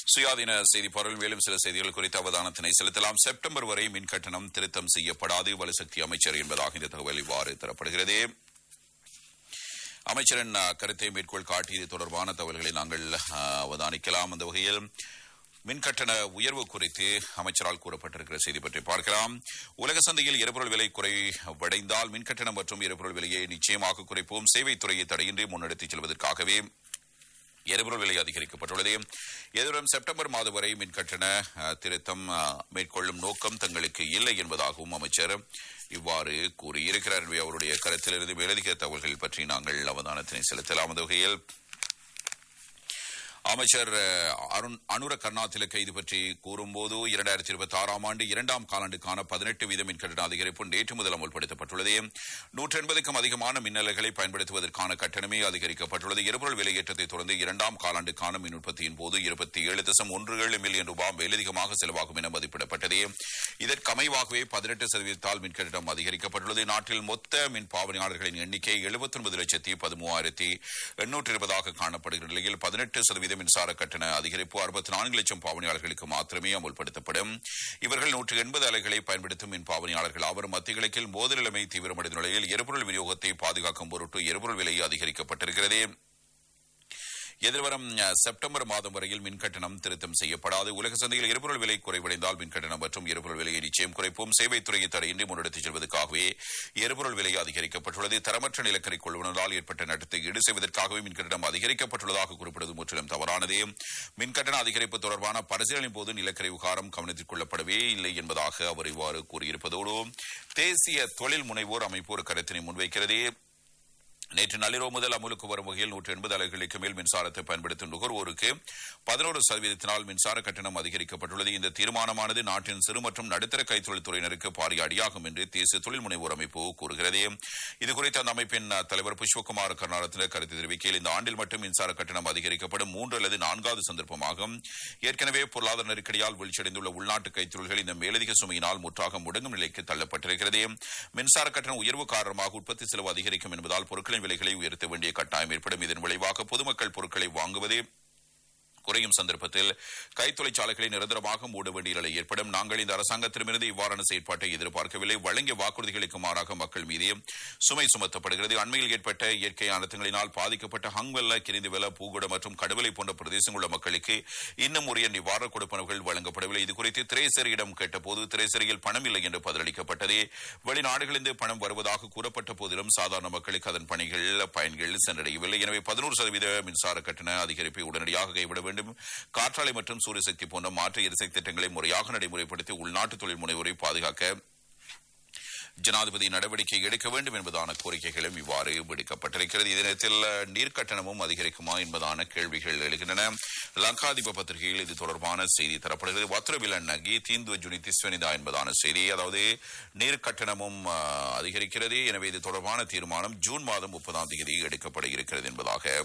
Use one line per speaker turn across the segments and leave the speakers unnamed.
சுயாதீன செய்தி பொருள் மேலும் சில செய்திகள் குறித்த அவதானத்தினை செலுத்தலாம் செப்டம்பர் வரை மின் கட்டணம் திருத்தம் செய்யப்படாது வலுசக்தி அமைச்சர் என்பதாக இந்த தகவல் இவ்வாறு தரப்படுகிறது அமைச்சரின் அஹ், கருத்தை மேற்கோள் காட்டி இது தொடர்பான தகவல்களை நாங்கள் அஹ், அவதானிக்கலாம் அந்த வகையில் மின் கட்டண உயர்வு குறித்து அமைச்சரால் கூறப்பட்டிருக்கிற செய்தி பற்றி பார்க்கலாம் உலக சந்தையில் எரிபொருள் விலை குறைவடைந்தால் மின் கட்டணம் மற்றும் எரிபொருள் விலையை நிச்சயமாக குறைப்போம் சேவைத் துறையை தடையின்றி முன்னெடுத்துச் செல்வதற்காகவே எரிபொருள் விலை அதிகரிக்கப்பட்டுள்ளது எதிர்வரும் செப்டம்பர் மாதம் வரை மின் கட்டண அஹ், திருத்தம் அஹ், மேற்கொள்ளும் நோக்கம் தங்களுக்கு இல்லை என்பதாகவும் அமைச்சர் இவ்வாறு கூறியிருக்கிறார் எனவே அவருடைய கருத்திலிருந்து மேலதிக தகவல்கள் பற்றி நாங்கள் அவதானத்தினை செலுத்தலாம் அந்த வகையில் அமைச்சர் அஹ், அருண் அனுர கருணாதிலக்க இது பற்றி கூறும்போது இரண்டாயிரத்தி இருபத்தி ஆறாம் ஆண்டு இரண்டாம் காலாண்டுக்கான பதினெட்டு வீத மின் கட்டண அதிகரிப்பு நேற்று முதல் அமல்படுத்தப்பட்டுள்ளது நூற்றி எண்பதுக்கும் அதிகமான மின்னல்களை பயன்படுத்துவதற்கான கட்டணமே அதிகரிக்கப்பட்டுள்ளது எரிபொருள் விலையேற்றத்தை தொடர்ந்து இரண்டாம் காலாண்டுக்கான மின் உற்பத்தியின் போது இருபத்தி ஏழு தசம் ஒன்று ஏழு மில்லியன் ரூபாய் மேலதிகமாக செலவாகும் என மதிப்பிடப்பட்டது இதற்கு அமைவாகவே பதினெட்டு சதவீதத்தால் மின் கட்டணம் அதிகரிக்கப்பட்டுள்ளது நாட்டில் மொத்த மின் பாவனையாளர்களின் எண்ணிக்கை எழுபத்தி ஒன்பது லட்சத்தி பதிமூவாயிரத்தி எண்ணூற்றி இருபதாக காணப்படுகிற நிலையில் பதினெட்டு சதவீத மின்சார கட்டண அதிகரிப்பு அறுபத்தி நான்கு லட்சம் பாவனையாளர்களுக்கு மாத்திரமே அமுல்படுத்தப்படும் இவர்கள் நூற்று எண்பது அலைகளை பயன்படுத்தும் மின் பாவனையாளர்கள் அவர் மத்திய கிழக்கில் மோதல் நிலைமை தீவிரமடைந்த நிலையில் எரிபொருள் விநியோகத்தை பாதுகாக்கும் பொருட்டு எரிபொருள் விலை அதிகரிக்கப்பட்டிருக்கிறது எதிர்வரும் அஹ், செப்டம்பர் மாதம் வரையில் மின் கட்டணம் திருத்தம் செய்யப்படாது உலக சந்தையில் எரிபொருள் விலை குறைவடைந்தால் மின் கட்டணம் மற்றும் எரிபொருள் விலையை நிச்சயம் குறைப்போம் சேவைத் துறையை தடையின்றி முன்னெடுத்துச் செல்வதற்காகவே எரிபொருள் விலை அதிகரிக்கப்பட்டுள்ளது தரமற்ற நிலக்கரி கொள்வனரால் ஏற்பட்ட நட்டத்தை ஈடு செய்வதற்காகவே மின் கட்டணம் அதிகரிக்கப்பட்டுள்ளதாக குறிப்பிடுவது முற்றிலும் தவறானது மின் கட்டண அதிகரிப்பு தொடர்பான பரிசீலனையின் போது நிலக்கரி விவகாரம் கவனத்தில் கொள்ளப்படவே இல்லை என்பதாக அவர் இவ்வாறு கூறியிருப்பதோடு தேசிய தொழில் முனைவோர் அமைப்பு ஒரு கருத்தினை முன்வைக்கிறது நேற்று நள்ளிரவு முதல் அமலுக்கு வரும் வகையில் நூற்று எண்பது அலகுகளுக்கு மேல் மின்சாரத்தை பயன்படுத்தும் நுகர்வோருக்கு பதினோரு சதவீதத்தினால் மின்சார கட்டணம் அதிகரிக்கப்பட்டுள்ளது இந்த தீர்மானமானது நாட்டின் சிறு மற்றும் நடுத்தர கைத்தொழில் துறையினருக்கு பாரிய அடியாகும் என்று தேசிய தொழில் முனைவோர் அமைப்பு கூறுகிறது இதுகுறித்து அந்த அமைப்பின் தலைவர் புஷ்பகுமார் கருணாரத்ன கருத்து தெரிவிக்கையில் இந்த ஆண்டில் மட்டும் மின்சார கட்டணம் அதிகரிக்கப்படும் மூன்று அல்லது நான்காவது சந்தர்ப்பமாகும் ஏற்கனவே பொருளாதார நெருக்கடியால் வீழ்ச்சியடைந்துள்ள உள்நாட்டு கைத்தொழில்கள் இந்த மேலதிக சுமையினால் முற்றாக முடங்கும் நிலைக்கு தள்ளப்பட்டிருக்கிறது மின்சார கட்டண உயர்வு காரணமாக உற்பத்தி செலவு அதிகரிக்கும் என்பதால் பொருட்களின் விலைகளை உயர்த்த வேண்டிய கட்டாயம் ஏற்படும் இதன் விளைவாக பொதுமக்கள் பொருட்களை வாங்குவது குறையும் சந்தர்ப்பத்தில் கைத்தொழிற்சாலைகளை நிரந்தரமாக மூட வேண்டிய நிலை ஏற்படும் நாங்கள் இந்த அரசாங்கத்திடமிருந்து இவ்வாறான செயற்பாட்டை எதிர்பார்க்கவில்லை வழங்கிய வாக்குறுதிகளுக்கு மாறாக மக்கள் மீதே சுமை சுமத்தப்படுகிறது அண்மையில் ஏற்பட்ட இயற்கை அனர்த்தங்களினால் பாதிக்கப்பட்ட ஹங்வெல்ல கிரிந்துவெல பூகுட மற்றும் கடுவலை போன்ற பிரதேசங்கள் உள்ள மக்களுக்கு இன்னும் உரிய நிவாரண கொடுப்பனவுகள் வழங்கப்படவில்லை இதுகுறித்து திரைசரியிடம் கேட்டபோது திரைசரியில் பணம் இல்லை என்று பதிலளிக்கப்பட்டது வெளிநாடுகளிலிருந்து பணம் வருவதாக கூறப்பட்ட போதிலும் சாதாரண மக்களுக்கு அதன் பணிகள் பயன்கள் சென்றடையவில்லை எனவே பதினோரு சதவீத மின்சார கட்டண அதிகரிப்பை உடனடியாக கைவிட வேண்டும் காற்றாலை மற்றும் சூரியசக்தி போன்ற மாற்று எரிசக்தி திட்டங்களை முறையாக நடைமுறைப்படுத்தி உள்நாட்டு தொழில் முனைவோரை பாதுகாக்க ஜனாதிபதி நடவடிக்கை எடுக்க வேண்டும் என்பதான கோரிக்கைகளும் இவ்வாறு விடுக்கப்பட்டிருக்கிறது இதே நேரத்தில் நீர் கட்டணமும் அதிகரிக்குமா என்பதான கேள்விகள் எழுகின்றன லங்காதிப பத்திரிகையில் இது தொடர்பான செய்தி தரப்படுகிறது வத்ரவில நகி தீந்து ஜுனி திஸ்வனிதா என்பதான செய்தி அதாவது நீர் கட்டணமும் அஹ், அதிகரிக்கிறது எனவே இது தொடர்பான தீர்மானம் ஜூன் மாதம் முப்பதாம் தேதி எடுக்கப்பட இருக்கிறது என்பதாக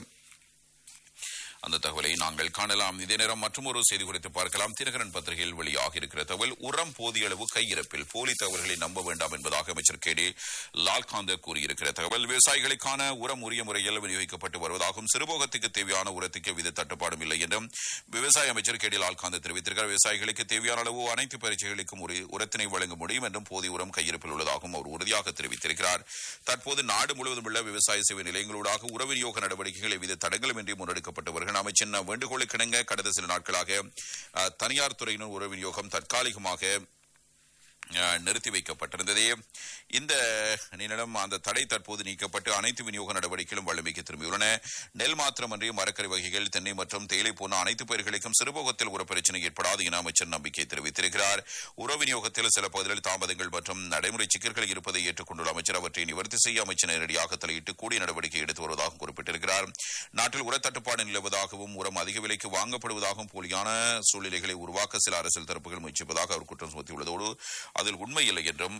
அந்த தகவலை நாங்கள் காணலாம் இதே நேரம் மற்றொரு செய்தி குறித்து பார்க்கலாம் தினகரன் பத்திரிகையில் வெளியாக இருக்கிற தகவல் உரம் போதிய அளவு கையிருப்பில் போலி தகவல்களை நம்ப வேண்டாம் என்பதாக அமைச்சர் கே டி லால்காந்த கூறியிருக்கிற தகவல் விவசாயிகளுக்கான உரம் உரிய முறையில் விநியோகிக்கப்பட்டு வருவதாகவும் சிறுபோகத்துக்கு தேவையான உரத்துக்கு எவ்வித தட்டுப்பாடும் இல்லை என்றும் விவசாய அமைச்சர் கே டி லால்காந்த் தெரிவித்திருக்கிறார் விவசாயிகளுக்கு தேவையான அளவு அனைத்து பரீட்சைகளுக்கும் ஒரு உரத்தினை வழங்க முடியும் என்றும் போதிய உரம் கையிருப்பில் உள்ளதாகவும் அவர் உறுதியாக தெரிவித்திருக்கிறார் தற்போது நாடு முழுவதும் உள்ள விவசாய சேவை நிலையங்களூடாக உர விநியோக நடவடிக்கைகள் எவ்வித தடங்களுமின்றி முன்னெடுக்கப்பட்டு வருகின்றன அமைச்சின் வேண்டுகோளுக்கிணங்க கடந்த சில நாட்களாக அஹ், தனியார் துறையினர் உர விநியோகம் தற்காலிகமாக அஹ், நிறுத்தி வைக்கப்பட்டிருந்தது இந்த நிலம் அந்த தடை தற்போது நீக்கப்பட்டு அனைத்து விநியோக நடவடிக்கைகளும் வல்லமைக்கு திரும்பியுள்ளன நெல் மாத்திரமன்றி மரக்கறி வகைகள் தென்னை மற்றும் தேயிலை போன்ற அனைத்து பயிர்களுக்கும் சிறுபோகத்தில் உர பிரச்சனை ஏற்படாது என அமைச்சர் நம்பிக்கை தெரிவித்திருக்கிறார் உர விநியோகத்தில் சில பகுதிகளில் தாமதங்கள் மற்றும் நடைமுறை சிக்கல்கள் இருப்பதை ஏற்றுக்கொண்டுள்ள அமைச்சர் அவற்றை நிவர்த்தி செய்ய அமைச்சர் நேரடியாக தலையிட்டு கூடிய நடவடிக்கை எடுத்து வருவதாக குறிப்பிட்டிருக்கிறார் நாட்டில் உர தட்டுப்பாடு நிலவுவதாகவும் உரம் அதிக விலைக்கு வாங்கப்படுவதாகவும் போலியான சூழ்நிலைகளை உருவாக்க சில அரசியல் தரப்புகள் முயற்சிப்பதாக அவர் குற்றம் சுமத்தியுள்ளதோடு அதில் உண்மை இல்லை என்றும்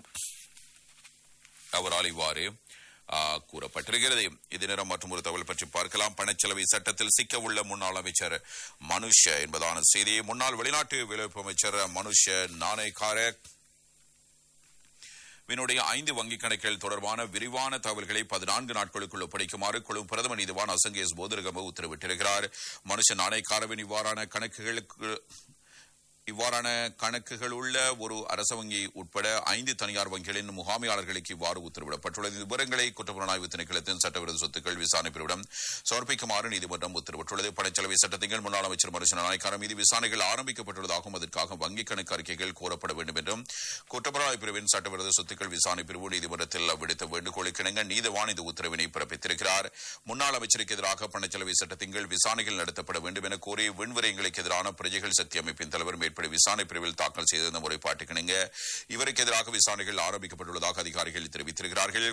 அவரால் இவ்வாறு ஆ, கூறப்பட்டிருக்கிறது இது நேரம் மற்றும் ஒரு தகவல் பற்றி பார்க்கலாம் பணச்செலவை சட்டத்தில் சிக்க உள்ள முன்னாள் அமைச்சர் மனுஷ என்பதான செய்தி முன்னாள் வெளிநாட்டு வேலைவாய்ப்பு அமைச்சர் மனுஷ நாணயக்கார வினுடைய ஐந்து வங்கிக் கணக்குகள் தொடர்பான விரிவான தகவல்களை பதினான்கு நாட்களுக்குள் ஒப்படைக்குமாறு கொழும்பு பிரதம நீதிவான் அசங்கேஸ் போதரகம உத்தரவிட்டிருக்கிறார் மனுஷ நாணயக்காரவின் இவ்வாறான கணக்குகளுக்கு இவ்வாறான கணக்குகள் உள்ள ஒரு அரச வங்கி உட்பட ஐந்து தனியார் வங்கிகளின் முகாமையாளர்களுக்கு இவ்வாறு உத்தரவிடப்பட்டுள்ளது இந்த விவரங்களை குற்றப்புலனாய்வு திணைக்களத்தின் சட்டவிரோத சொத்துக்கள் விசாரணை பிரிவிடம் சமர்ப்பிக்குமாறு நீதிமன்றம் உத்தரவிட்டுள்ளது படைச்சலவை சட்டத்தின் முன்னாள் அமைச்சர் மனுஷன் நாயக்கார மீது விசாரணைகள் ஆரம்பிக்கப்பட்டுள்ளதாகவும் அதற்காக வங்கிக் கணக்கு அறிக்கைகள் கோரப்பட வேண்டும் என்றும் குற்றப்புலனாய்வு பிரிவின் சட்டவிரோத சொத்துக்கள் விசாரணை பிரிவு நீதிமன்றத்தில் விடுத்த வேண்டுகோளுக்கு இணங்க நீதிவான் இந்த உத்தரவினை பிறப்பித்திருக்கிறார் முன்னாள் அமைச்சருக்கு எதிராக பணச்செலவை சட்டத்தின் கீழ் விசாரணைகள் நடத்தப்பட வேண்டும் என கோரி விண்வரைங்களுக்கு எதிரான பிரஜைகள் சக்தி அமைப்பின் தலைவர் மேற்படி விசாரணை பிரிவில் தாக்கல் செய்த இந்த முறைப்பாட்டுக்கு இணங்க இவருக்கு எதிராக விசாரணைகள் ஆரம்பிக்கப்பட்டுள்ளதாக அதிகாரிகள் தெரிவித்திருக்கிறார்கள்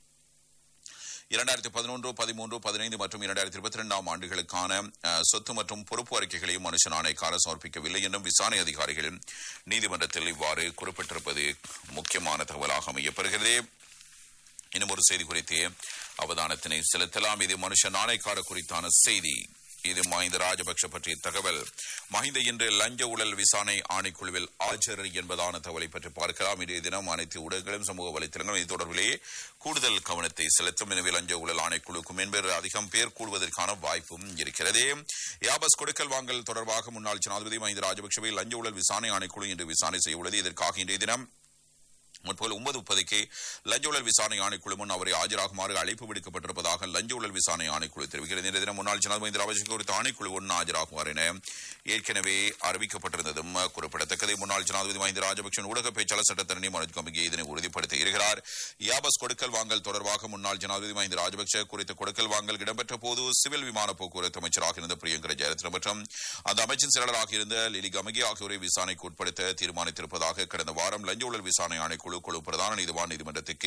இரண்டாயிரத்தி பதினொன்று பதிமூன்று பதினைந்து மற்றும் இரண்டாயிரத்தி இருபத்தி இரண்டாம் ஆண்டுகளுக்கான அஹ், சொத்து மற்றும் பொறுப்பு அறிக்கைகளையும் மனுஷன் ஆணைக்கார சமர்ப்பிக்கவில்லை என்றும் விசாரணை அதிகாரிகள் நீதிமன்றத்தில் இவ்வாறு குறிப்பிட்டிருப்பது முக்கியமான தகவலாக அமையப்பெறுகிறது இன்னும் ஒரு செய்தி குறித்து அவதானத்தினை செலுத்தலாம் இது மனுஷ நாணயக்கார குறித்தான செய்தி இது மஹிந்த ராஜபக்ஷ பற்றிய தகவல் மஹிந்த இன்று லஞ்ச ஊழல் விசாரணை ஆணைக்குழுவில் ஆஜர் என்பதான தகவலை பற்றி பார்க்கலாம் இன்றைய தினம் அனைத்து ஊடகங்களும் சமூக வலைத்தளங்களும் இது தொடர்பிலேயே கூடுதல் கவனத்தை செலுத்தும் எனவே லஞ்ச ஊழல் ஆணைக்குழுக்கும் என்பது அதிகம் பேர் கூடுவதற்கான வாய்ப்பும் இருக்கிறது யாபஸ் கொடுக்கல் வாங்கல் தொடர்பாக முன்னாள் ஜனாதிபதி மஹிந்த ராஜபக்ஷவை லஞ்ச ஊழல் விசாரணை ஆணைக்குழு இன்று விசாரணை செய்ய உள்ளது இதற்காக இன்றைய தினம் முற்பகல் ஒன்பது முப்பதுக்கு லஞ்ச ஊழல் விசாரணை ஆணைக்குழு முன் அவரை ஆஜராகுமாறு அழைப்பு விடுக்கப்பட்டிருப்பதாக லஞ்ச ஊழல் விசாரணை ஆணைக்குழு தெரிவிக்கிறது இந்த தினம் முன்னாள் ஜனாதிபதி ராஜபக்ஷ குறித்த ஆணைக்குழு ஒன்று ஆஜராகுமாறு என ஏற்கனவே அறிவிக்கப்பட்டிருந்ததும் குறிப்பிடத்தக்கது முன்னாள் ஜனாதிபதி மஹிந்த ராஜபக்ஷன் ஊடக பேச்சாளர் சட்டத்தரணி மனோஜ் கமிகே இதனை உறுதிப்படுத்தி இருக்கிறார் யாபஸ் கொடுக்கல் வாங்கல் தொடர்பாக முன்னாள் ஜனாதிபதி மஹிந்த ராஜபக்ஷ குறித்த கொடுக்கல் வாங்கல் இடம்பெற்ற போது சிவில் விமான போக்குவரத்து அமைச்சராக இருந்த பிரியங்கர ஜெயரத்ன மற்றும் அந்த அமைச்சின் செயலாளராக இருந்த லிலி கமகி ஆகியோரை விசாரணைக்கு உட்படுத்த தீர்மானித்திருப்பதாக கடந்த வாரம் லஞ்ச ஊழல் விசாரணை ஆணைக்குழு குழு பிரதான நீதிவான் நீதிமன்றத்துக்கு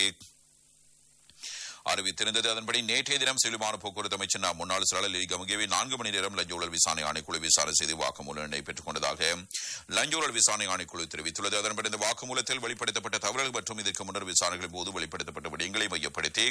அறிவித்திருந்தது அதன்படி நேற்றைய தினம் சிவில் விமான போக்குவரத்து அமைச்சர் நா- முன்னாள் செயலாளர் லிலி கமகேவி நான்கு மணி நேரம் லஞ்ச ஊழல் விசாரணை ஆணைக்குழு விசாரணை செய்து வாக்குமூலம் நடைபெற்றுக் கொண்டதாக லஞ்ச ஊழல் விசாரணை ஆணைக்குழு தெரிவித்துள்ளது அதன்படி இந்த வாக்குமூலத்தில் வெளிப்படுத்தப்பட்ட தவறுகள் மற்றும் இதற்கு முன்னர் விசாரணைகளின் போது வெளிப்படுத்தப்பட்ட விடயங்களை மையப்படுத்தி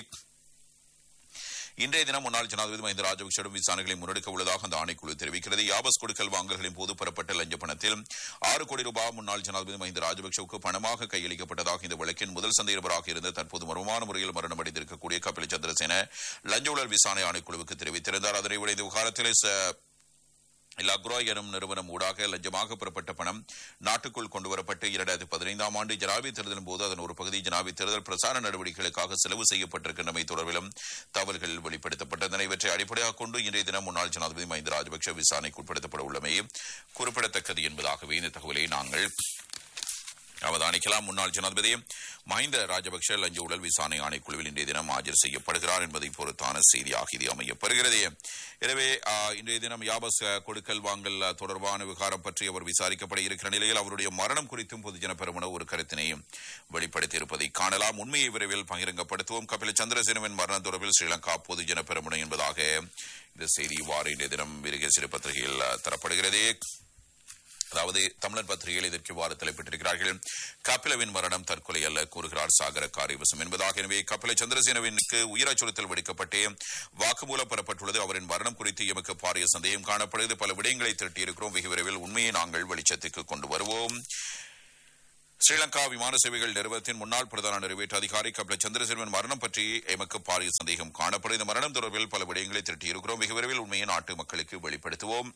இன்றைய தினம் முன்னாள் ஜனாதிபதி மஹிந்த ராஜபக்சேடும் விசாரணைகளை முன்னெடுக்க உள்ளதாக அந்த ஆணைக்குழு தெரிவிக்கிறது யாபஸ் கொடுக்கல் வாங்கல்களின் போது பெறப்பட்ட லஞ்ச பணத்தில் ஆறு கோடி ரூபாய் முன்னாள் ஜனாதிபதி மஹிந்த ராஜபக்சேவுக்கு பணமாக கையளிக்கப்பட்டதாக இந்த வழக்கின் முதல் சந்தேகபராக இருந்த தற்போது மர்மமான முறையில் மரணமடைந்திருக்கக்கூடிய கபில சந்திரசேன லஞ்ச ஊழல் விசாரணை ஆணைக்குழுவுக்கு தெரிவித்திருந்தார் அதனை விட இந்த விவகாரத்தில் ச- லக்ரோ எனும் நிறுவனம் ஊடாக லஞ்சமாக பெறப்பட்ட பணம் நாட்டுக்குள் கொண்டுவரப்பட்டு இரண்டாயிரத்தி பதினைந்தாம் ஆண்டு ஜனாபி தேர்தலின் போது அதன் ஒரு பகுதி ஜனாபி தேர்தல் பிரசார நடவடிக்கைகளுக்காக செலவு செய்யப்பட்டிருக்கின்றமை தொடர்பிலும் தகவல்கள் வெளிப்படுத்தப்பட்டதன இவற்றை அடிப்படையாக கொண்டு இன்றைய தினம் முன்னாள் ஜனாதிபதி மஹிந்த ராஜபக்ஷ விசாரணைக்கு உட்படுத்தப்பட உள்ளமை குறிப்பிடத்தக்கது என்பதாகவே இந்த தகவலை நாங்கள் அவதானிக்கலாம் முன்னாள் ஜனாதிபதி மஹிந்த ராஜபக்ஷ லஞ்ச ஊழல் விசாரணை ஆணைக்குழுவில் இன்றைய தினம் ஆஜர் செய்யப்படுகிறார் என்பதை பொறுத்தான செய்தியாக இது அமையப்பெறுகிறது எனவே ஆ, இன்றைய தினம் யாபஸ் அ, கொடுக்கல் வாங்கல் அ, தொடர்பான விவகாரம் பற்றி அவர் விசாரிக்கப்பட இருக்கிற நிலையில் அவருடைய மரணம் குறித்தும் பொதுஜன பெருமன ஒரு கருத்தினை வெளிப்படுத்தி இருப்பதை காணலாம் உண்மையை விரைவில் பகிரங்கப்படுத்துவோம் கபில சந்திரசேனவின் மரணம் தொடர்பில் ஸ்ரீலங்கா பொதுஜன பெருமன என்பதாக இந்த செய்தி இவ்வாறு இன்றைய தினம் விருகே சிறு பத்திரிகையில் அ, தரப்படுகிறது அதாவது தமிழர் பத்திரிகையில் இதற்கு இவ்வாறு தலைப்பிட்டிருக்கிறார்கள் கபிலவின் மரணம் தற்கொலை அல்ல கூறுகிறார் சாகர காரியவசம் என்பதாக எனவே கபில சந்திரசேனவிற்கு உயிர் அச்சுறுத்தல் விடுக்கப்பட்டு வாக்குமூலம் பெறப்பட்டுள்ளது அவரின் மரணம் குறித்து எமக்கு பாரிய சந்தேகம் காணப்படுகிறது பல விடயங்களை திரட்டியிருக்கிறோம் வெகு விரைவில் உண்மையை நாங்கள் வெளிச்சத்துக்கு கொண்டு வருவோம் ஸ்ரீலங்கா விமான சேவைகள் நிறுவனத்தின் முன்னாள் பிரதான நிறைவேற்று அதிகாரி கபில சந்திரசேனவன் மரணம் பற்றி எமக்கு பாரிய சந்தேகம் காணப்படும் இந்த மரணம் தொடர்பில் பல விடயங்களை திரட்டியிருக்கிறோம் வெகு விரைவில் உண்மையை நாட்டு மக்களுக்கு வெளிப்படுத்துவோம்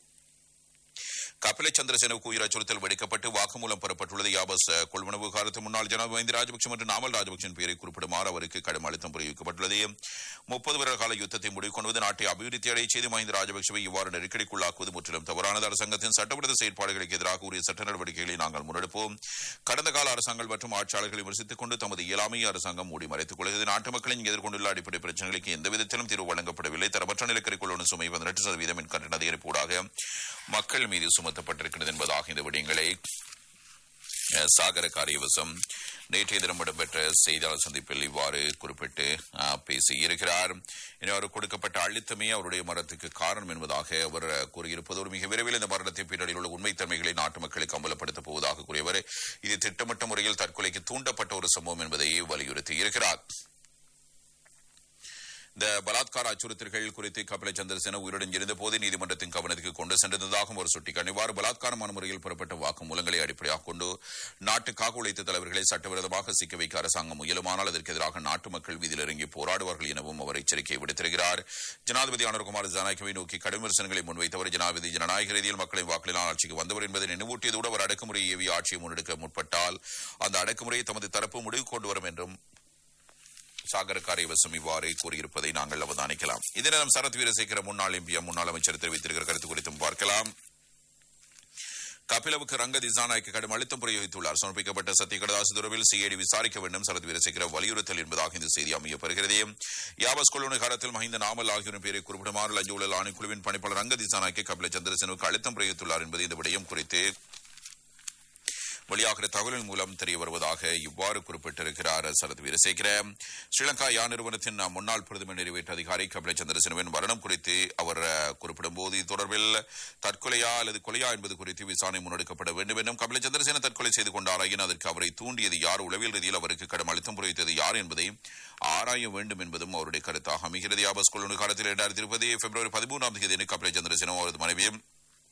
கபில சந்திரசேனவுக்கு உயிர் அச்சுறுத்தல் வெடிக்கப்பட்டு வாக்குமூலம் பெறப்பட்டுள்ளது யாபஸ் அஹ், கொள்வனவு விவகாரத்து முன்னாள் ஜனாதிபதி மஹிந்த ராஜபக்ஷ மற்றும் நாமல் ராஜபக்ஷன் பெயரை குறிப்பிடுமாறு அவருக்கு கடும் அழுத்தம் பிரயோகிக்கப்பட்டுள்ளது முப்பது வருட கால யுத்தத்தை முடிவு கொண்டு நாட்டை அபிவிருத்தி அடைய செய்து மஹிந்த ராஜபக்ஷவை இவ்வாறு நெருக்கடிக்குள்ளாக்குவது முற்றிலும் தவறானது அரசாங்கத்தின் சட்டவிரோத செயற்பாடுகளுக்கு எதிராக உரிய சட்ட நடவடிக்கைகளை நாங்கள் முன்னெடுப்போம் கடந்த கால அரசாங்கங்கள் மற்றும் ஆட்சியாளர்களை விமர்சித்துக் கொண்டு தமது இயலாமையை அரசாங்கம் மூடி மறைத்துக் கொள்கிறது நாட்டு மக்களின் எதிர்கொண்டுள்ள அடிப்படை பிரச்சனைகளுக்கு எந்த விதத்திலும் தீர்வு வழங்கப்படவில்லை தரமற்ற நிலக்கரிக்குள்ள சுமை பதினெட்டு சதவீதம் மின்கட்டண அதிகரிப்பூடாக மக்கள் மீது சுமத்தப்பட்டிருக்கிறது என்பதாக இந்த விடயங்களை அஹ், சாகர காரியவசம் நேற்றைய தினம் இடம்பெற்ற செய்தியாளர் சந்திப்பில் இவ்வாறு குறிப்பிட்டு அஹ், பேசியிருக்கிறார் இனி அவர் கொடுக்கப்பட்ட அழுத்தமே அவருடைய மரணத்துக்கு காரணம் என்பதாக அவர் அஹ், கூறியிருப்பதோடு மிக விரைவில் இந்த மரணத்தின் பின்னணியில் உள்ள உண்மைத்தன்மைகளை நாட்டு மக்களுக்கு அம்பலப்படுத்தப் போவதாக கூறியவர் இது திட்டமிட்ட முறையில் தற்கொலைக்கு தூண்டப்பட்ட ஒரு சம்பவம் என்பதை வலியுறுத்தி இருக்கிறார் இந்த பலாத்கார அச்சுறுத்தல்கள் குறித்து கபில சந்திரசேன உயிருடன் இருந்தபோது நீதிமன்றத்தின் கவனத்துக்கு கொண்டு சென்றதாகவும் ஒரு சுட்டிக்காட்டி இவ்வாறு பலாத்காரமான முறையில் பெறப்பட்ட வாக்குமூலங்களை அடிப்படையாக கொண்டு நாட்டுக்காக உழைத்த தலைவர்களை சட்டவிரோதமாக சிக்க வைக்க அரசாங்கம் முயலுமானால் அதற்கு எதிராக நாட்டு மக்கள் வீதியில் இறங்கி போராடுவார்கள் எனவும் அவர் எச்சரிக்கை விடுத்திருக்கிறார் ஜனாதிபதி அனுர்குமார் ஜனநாயகவை நோக்கி கடும் விமர்சனங்களை முன்வைத்தவர் ஜனாதிபதி ஜனநாயக ரீதியில் மக்களின் வாக்களினால் ஆட்சிக்கு வந்தவர் என்பதை நினைவூட்டியதோடு அவர் அடக்குமுறை ஏவி ஆட்சியை முன்னெடுக்க முற்பட்டால் அந்த அடக்குமுறையை தமது தரப்பு முடிவு கொண்டு வரும் என்றும் சாகர காரியவசம் இவ்வாறு கூறியிருப்பதை நாங்கள் அவதானிக்கலாம் இதே நேரம் சரத் வீரசேகர முன்னாள் எம்பி முன்னாள் அமைச்சர் தெரிவித்திருக்கிற கருத்து குறித்தும் பார்க்கலாம் கபிலவுக்கு ரங்க திசாநாயக்க கடும் அழுத்தம் பிரயோகித்துள்ளார் சமர்ப்பிக்கப்பட்ட சத்திய கடதாசு தொடர்பில் சிஐடி விசாரிக்க வேண்டும் சரத் வீரசேகர வலியுறுத்தல் என்பதாக இந்த செய்தி அமையப்பெறுகிறது யாபஸ் கொள்ளுணை காலத்தில் மஹிந்த நாமல் ஆகியோரின் பேரை குறிப்பிடுமாறு லஞ்ச ஊழல் ஆணைக்குழுவின் பணிப்பாளர் ரங்க திசாநாயக்க கபில சந்திரசேனுக்கு அழுத்தம் பிரயோகித்துள்ளார் என்பது இந்த விடயம் குறித்து வெளியாகிற தகவலின் மூலம் தெரிய வருவதாக இவ்வாறு குறிப்பிட்டிருக்கிறார் சரத் வீரசேகர ஸ்ரீலங்கா யா நிறுவனத்தின் முன்னாள் பிரதமர் நிறைவேற்ற அதிகாரி கபில சந்திரசேனவின் மரணம் குறித்து அவர் குறிப்பிடும் போது இது தொடர்பில் தற்கொலையா அல்லது கொலையா என்பது குறித்து விசாரணை முன்னெடுக்கப்பட வேண்டும் என்றும் கபில சந்திரசேன தற்கொலை செய்து கொண்டாராயின் அதற்கு அவரை தூண்டியது யார் உளவியல் ரீதியில் அவருக்கு கடும் அழுத்தம் புரிவித்தது யார் என்பதை ஆராய வேண்டும் என்பதும் அவருடைய கருத்தாக அமைகிறது யாபஸ் கொள்ளுணை காலத்தில் இரண்டாயிரத்தி இருபது பிப்ரவரி பதிமூன்றாம் தேதி கபில சந்திரசேனும் அவரது மனைவியும்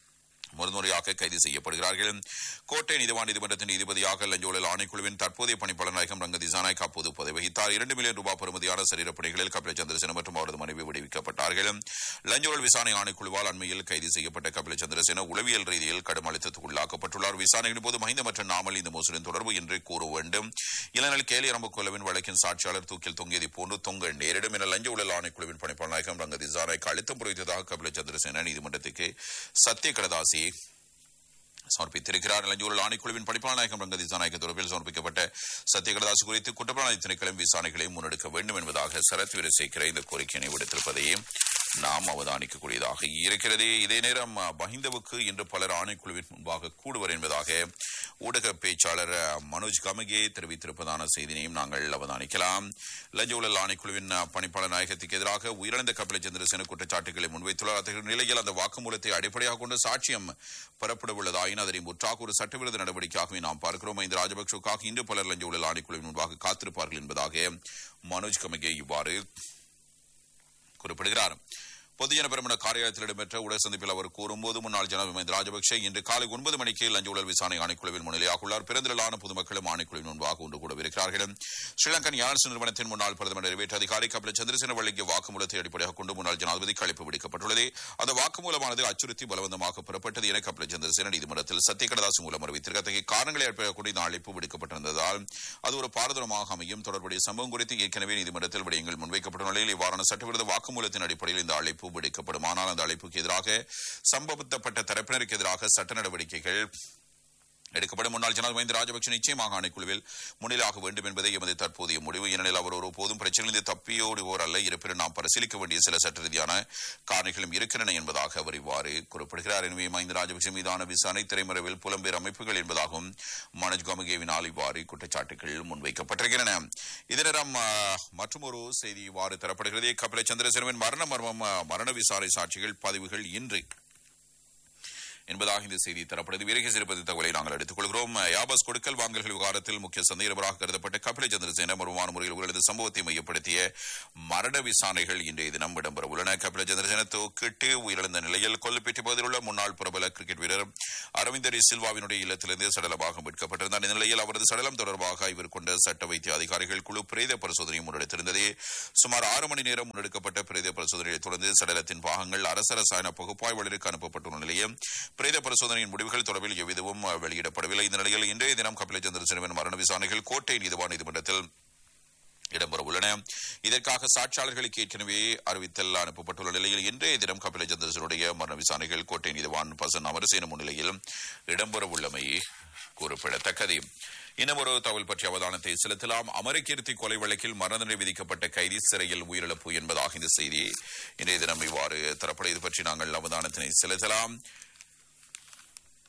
முறையாக கைது செய்யப்படுகிறார்கள் கோட்டை நீதிவான் நீதிமன்றத்தின் நீதிபதியாக லஞ்சோழல் ஆணைக்குழுவின் தற்போதைய பணிப்பாளர் நாயகம் ரங்க திசாநாயக் அப்போது பதவி வகித்தார் இரண்டு மில்லியன் ரூபாய் பெறுமதியான சரீரப்பணிகளில் கபில சந்திரசேன மற்றும் அவரது மனைவி விடுவிக்கப்பட்டார்கள் லஞ்சோழல் விசாரணை ஆணைக்குழுவால் அண்மையில் கைது செய்யப்பட்ட கபில சந்திரசேன உளவியல் ரீதியில் கடும் அழுத்தத்துக்கு உள்ளாக்கப்பட்டுள்ளார் விசாரணையின் போது மஹிந்த மற்றும் நாமல் இந்த மோசடியின் தொடர்பு என்று கூற வேண்டும் இளநல் கேலி அரம்பு கொலவின் வழக்கின் சாட்சியாளர் தூக்கில் தொங்கியதை போன்று தொங்க நேரிடும் என லஞ்ச ஊழல் ஆணைக்குழுவின் பணிப்பாளர் நாயகம் ரங்க திசாநாயக் அழுத்தம் புரிவித்ததாக கபில சந்திரசேன நீதிமன்றத்துக்கு சத்திய கடதாசி சமர்ப்பித்திருக்கிறார் இளஞ்சூழல் ஆணைக்குழுவின் படிப்பாளர் நாயகம் ரங்க திசாநாயக்க தொடர்பில் சமர்ப்பிக்கப்பட்ட சத்தியகடதாசு குறித்து குற்றப்புலனாய்வு திணைக்களம் விசாரணைகளை முன்னெடுக்க வேண்டும் என்பதாக சரத் வீரசேகர இந்த கோரிக்கையினை விடுத்திருப்பதையும் நாம் அவதானிக்கக்கூடியதாக இருக்கிறது இதே நேரம் மஹிந்தவுக்கு இன்று பலர் ஆணைக்குழுவின் முன்பாக கூடுவர் என்பதாக ஊடக பேச்சாளர் மனோஜ் கமகே தெரிவித்திருப்பதான செய்தியையும் நாங்கள் அவதானிக்கலாம் லஞ்ச ஊழல் ஆணைக்குழுவின் பணிப்பாளர் நாயகத்துக்கு எதிராக உயிரிழந்த கபில சந்திரசேன குற்றச்சாட்டுகளை முன்வைத்துள்ளார் அத்தகைய நிலையில் அந்த வாக்குமூலத்தை அடிப்படையாக கொண்டு சாட்சியம் பெறப்பட உள்ளதாயின் அதனை முற்றாக ஒரு சட்டவிரோத நடவடிக்கையாகவே நாம் பார்க்கிறோம் இந்த ராஜபக்சவுக்காக இன்று பலர் லஞ்ச ஊழல் ஆணைக்குழுவின் முன்பாக காத்திருப்பார்கள் என்பதாக மனோஜ் கமகே இவ்வாறு குறிப்பிடுகிறார் பொதுஜன பெருமன காரியாலயத்தில் இடம்பெற்ற உடல் சந்திப்பில் அவர் கூறும்போது முன்னாள் ஜனாதிபதி மஹிந்த ராஜபக்சே இன்று காலை ஒன்பது மணிக்கு லஞ்ச ஊழல் விசாரணை ஆணைக்குழுவில் முன்னிலையாக உள்ளார் பிறந்திலான பொதுமக்களும் ஆணைக்குழுவின் முன்பாக ஒன்று கூடவிருக்கிறார்கள் ஸ்ரீலங்கன் யாழ்ஸ் நிறுவனத்தின் முன்னாள் பிரதமர் நிறைவேற்ற அதிகாரி கபில சந்திரசேன வழங்கிய வாக்குமூலத்தை அடிப்படையாக கொண்டு முன்னாள் ஜனாதிபதிக்கு அழைப்பு விடுக்கப்பட்டுள்ளது அந்த வாக்குமூலமானது அச்சுறுத்தி பலவந்தமாக பெறப்பட்டது என கபில சந்திரசேன நீதிமன்றத்தில் சத்தியகடதாசு மூலம் அறிவித்திருக்க அத்தகைய காரணங்களை அடிப்படையாக கொண்டு இந்த அழைப்பு விடுக்கப்பட்டிருந்ததால் அது ஒரு பாரதூரமாக அமையும் தொடர்புடைய சம்பவம் குறித்து ஏற்கனவே நீதிமன்றத்தில் விடயங்கள் முன்வைக்கப்பட்ட நிலையில் இவ்வாறான சட்டவிரோத வாக்குமூலத்தின் அடிப்படையில் இந்த அழைப்பு விடுக்கப்படும் ஆனால் அந்த அழைப்புக்கு எதிராக சம்பந்தப்பட்ட தரப்பினருக்கு எதிராக சட்ட நடவடிக்கைகள் எடுக்கப்படும் முன்னாள் ஜனாதிபதி ராஜபக்ஷ நிச்சயமாக ஆணைக்குழுவில் முன்னிலாக வேண்டும் என்பதை எமது தற்போதைய முடிவு ஏனெனில் அவர் ஒருபோதும் பிரச்சனையிலிருந்து தப்பியோடுவோர் அல்ல இருப்பினும் நாம் பரிசீலிக்க வேண்டிய சில சட்ட ரீதியான காரணிகளும் இருக்கின்றன என்பதாக அவர் இவ்வாறு குறிப்பிடுகிறார் எனவே மஹிந்த ராஜபக்ஷ மீதான விசாரணை திரைமறைவில் புலம்பெயர் அமைப்புகள் என்பதாகவும் மனோஜ் கோமகேவினால் இவ்வாறு குற்றச்சாட்டுகள் முன்வைக்கப்பட்டிருக்கின்றன இதனிடம் மற்றும் ஒரு செய்தி இவ்வாறு தரப்படுகிறது கபில சந்திரசேனவின் மரண மர்மம் மரண விசாரணை சாட்சிகள் பதிவுகள் இன்று என்பதாக இந்த செய்தி தரப்படுது வீரகை சிறப்பது தகவலை நாங்கள் எடுத்துக் கொள்கிறோம் யாபஸ் கொடுக்கல் வாங்கல்கள் விவகாரத்தில் முக்கிய சந்தேகபராக கருதப்பட்ட கபில சந்திரசேன மர்மமான முறையில் உயிரிழந்த சம்பவத்தை மையப்படுத்திய மரண விசாரணைகள் இன்றைய தினம் இடம்பெற உள்ளன கபில சந்திரசேன தூக்கிட்டு உயிரிழந்த நிலையில் கொல்லுப்பேட்டை பகுதியில் உள்ள முன்னாள் பிரபல கிரிக்கெட் வீரர் அரவிந்தரி சில்வாவினுடைய இல்லத்திலிருந்து சடலமாக மீட்கப்பட்டிருந்தார் இந்த நிலையில் அவரது சடலம் தொடர்பாக இவர் கொண்ட சட்ட வைத்திய அதிகாரிகள் குழு பிரேத பரிசோதனை முன்னெடுத்திருந்தது சுமார் ஆறு மணி நேரம் முன்னெடுக்கப்பட்ட பிரேத பரிசோதனையை தொடர்ந்து சடலத்தின் பாகங்கள் அரச ரசாயன பகுப்பாய்வாளருக்கு அனுப்பப்பட்டுள்ள நிலையில் பிரேத பரிசோதனையின் முடிவுகள் தொடர்பில் எவ்விதமும் வெளியிடப்படவில்லை இந்த நிலையில் இன்றைய தினம் கபில சந்திரசேனவின் மரண விசாரணைகள் கோட்டை நீதிவான் நீதிமன்றத்தில் இடம்பெற உள்ளன இதற்காக சாட்சியாளர்களுக்கு ஏற்கனவே அறிவித்தல் அனுப்பப்பட்டுள்ள நிலையில் இன்றைய தினம் கபில சந்திரசனுடைய மரண விசாரணைகள் கோட்டை நீதிவான் பசன் அமரசேன முன்னிலையில் இடம்பெற உள்ளமை குறிப்பிடத்தக்கது இன்னும் ஒரு தகவல் பற்றிய அவதானத்தை செலுத்தலாம் அமரகீர்த்தி கொலை வழக்கில் மரண தண்டனை விதிக்கப்பட்ட கைதி சிறையில் உயிரிழப்பு என்பதாக இந்த செய்தி இன்றைய தினம் இவ்வாறு தரப்பட இது பற்றி நாங்கள் அவதானத்தினை செலுத்தலாம்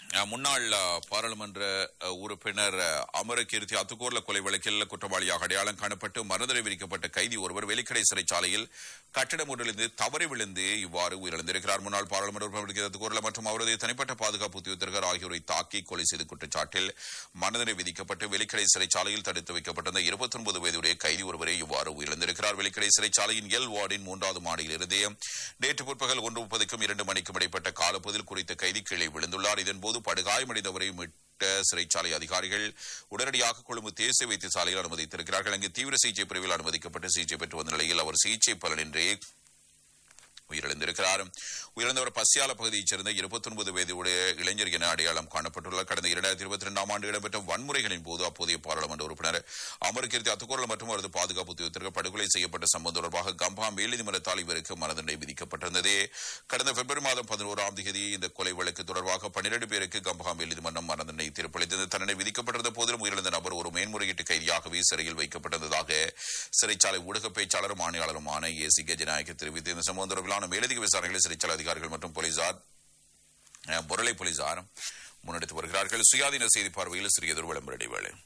அஹ், முன்னாள் அஹ், பாராளுமன்ற அஹ், உறுப்பினர் அஹ், அமரகீர்த்தி அத்துக்கோர்ல கொலை வழக்கில் குற்றவாளியாக அடையாளம் காணப்பட்டு மனதடை விதிக்கப்பட்ட கைதி ஒருவர் வெலிக்கடை சிறைச்சாலையில் கட்டிடம் ஒன்றிலிருந்து தவறி விழுந்து இவ்வாறு உயிரிழந்திருக்கிறார் முன்னாள் பாராளுமன்ற உறுப்பினர் அத்துக்கோர்ல மற்றும் அவரது தனிப்பட்ட பாதுகாப்பு உத்தியோகத்தர்கள் ஆகியோரை தாக்கி கொலை செய்த குற்றச்சாட்டில் மனதடை விதிக்கப்பட்டு வெலிக்கடை சிறைச்சாலையில் தடுத்து வைக்கப்பட்டிருந்த இருபத்தி ஒன்பது வயதுடைய கைதி ஒருவரை இவ்வாறு உயிரிழந்திருக்கிறார் வெலிக்கடை சிறைச்சாலையின் எல் வார்டின் மூன்றாவது மாடியில் இருந்தே நேற்று பிற்பகல் ஒன்று முப்பதுக்கும் இரண்டு மணிக்கும் இடைப்பட்ட காலப்பகுதியில் குறித்த கைதி கீழே விழுந்துள்ளார் இதன்போது படுகாயமடைந்தவரை மீட்ட சிறைச்சாலை அதிகாரிகள் உடனடியாக கொழும்பு தேசிய வைத்தியசாலையில் அனுமதித்திருக்கிறார்கள் அங்கு தீவிர சிகிச்சை பிரிவில் அனுமதிக்கப்பட்டு சிகிச்சை பெற்று வந்த நிலையில் அவர் சிகிச்சை பலனின்றி உயிரிழந்திருக்கிறார் உயிரிழந்தவர் பசியால பகுதியைச் சேர்ந்த இருபத்தி ஒன்பது வயதுடைய இளைஞர் என அடையாளம் காணப்பட்டுள்ளார் கடந்த இரண்டாயிரத்தி இருபத்தி இரண்டாம் ஆண்டு இடம்பெற்ற வன்முறைகளின் போது அப்போதைய பாராளுமன்ற உறுப்பினர் அமர்கீர்த்தி அத்துக்கோரல் மற்றும் அவரது பாதுகாப்பு உத்தியோகத்திற்கு படுகொலை செய்யப்பட்ட சம்பவம் தொடர்பாக கம்பா மேல்நீதிமன்றத்தால் இவருக்கு மரணதண்டனை விதிக்கப்பட்டிருந்தது கடந்த பிப்ரவரி மாதம் பதினோராம் தேதி இந்த கொலை வழக்கு தொடர்பாக பன்னிரண்டு பேருக்கு கம்பா மேல்நீதிமன்றம் மரணதண்டனை தீர்ப்பளித்தது தண்டனை விதிக்கப்பட்டிருந்த போதிலும் உயிரிழந்த நபர் ஒரு மேன்முறையீட்டு கைதியாகவே சிறையில் வைக்கப்பட்டிருந்ததாக சிறைச்சாலை ஊடக பேச்சாளரும் ஆணையாளருமான ஏ சி கஜநாயக்க தெரிவித்து இந்த சம்பவம் தொடர்பிலான மேலதிக விசாரணைகளை சிறைச்சாலை அதிகாரிகள் மற்றும் போலீசார் அஹ், பொருளை போலீசார் முன்னெடுத்து வருகிறார்கள் சுயாதீன செய்தி பார்வையில் சிறியதொரு விளம்பர இடைவேளை